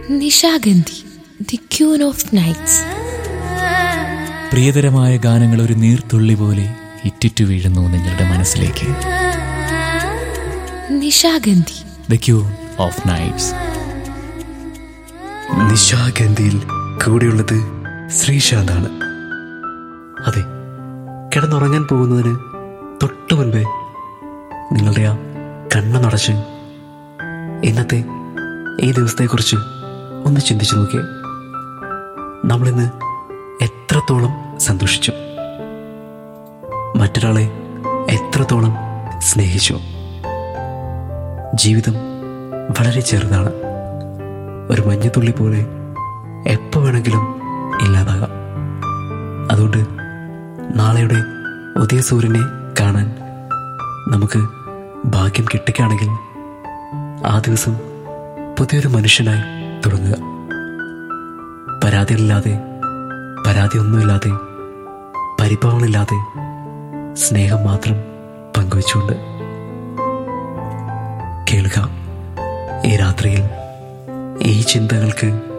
Nishagandhi the queen of nights പ്രിയതരമായ ഗാനങ്ങൾ ഒരു നീർത്തുള്ളി പോലെ ഇറ്റിറ്റു വീഴുന്നു നിങ്ങളുടെ മനസ്സിലേക്ക് Nishagandhi the queen of nights നിശാഗന്ധിയിൽ കൂടെയുള്ളത് ശ്രീശാന്താണ് അതെ കിടന്നുറങ്ങാൻ പോകുന്നതിന് തൊട്ടു മുൻപേ നിങ്ങളുടെ ആ കണ്ണു നടച്ച് ഇന്നത്തെ ഈ ദിവസത്തെക്കുറിച്ച് ഒന്ന് ചിന്തിച്ചു നോക്കിയേ നമ്മളിന്ന് എത്രത്തോളം സന്തോഷിച്ചു മറ്റൊരാളെ എത്രത്തോളം സ്നേഹിച്ചു ജീവിതം വളരെ ചെറുതാണ് ഒരു മഞ്ഞത്തുള്ളി പോലെ എപ്പോൾ വേണമെങ്കിലും ഇല്ലാതാകാം അതുകൊണ്ട് നാളെയുടെ ഉദയ സൂര്യനെ കാണാൻ നമുക്ക് ഭാഗ്യം കിട്ടുകയാണെങ്കിൽ ആ ദിവസം പുതിയൊരു മനുഷ്യനായി തുടങ്ങുക പരാതികളില്ലാതെ പരാതിയൊന്നുമില്ലാതെ പരിഭവങ്ങളില്ലാതെ സ്നേഹം മാത്രം പങ്കുവച്ചുകൊണ്ട് കേൾക്കാം ഈ രാത്രിയിൽ ഈ ചിന്തകൾക്ക്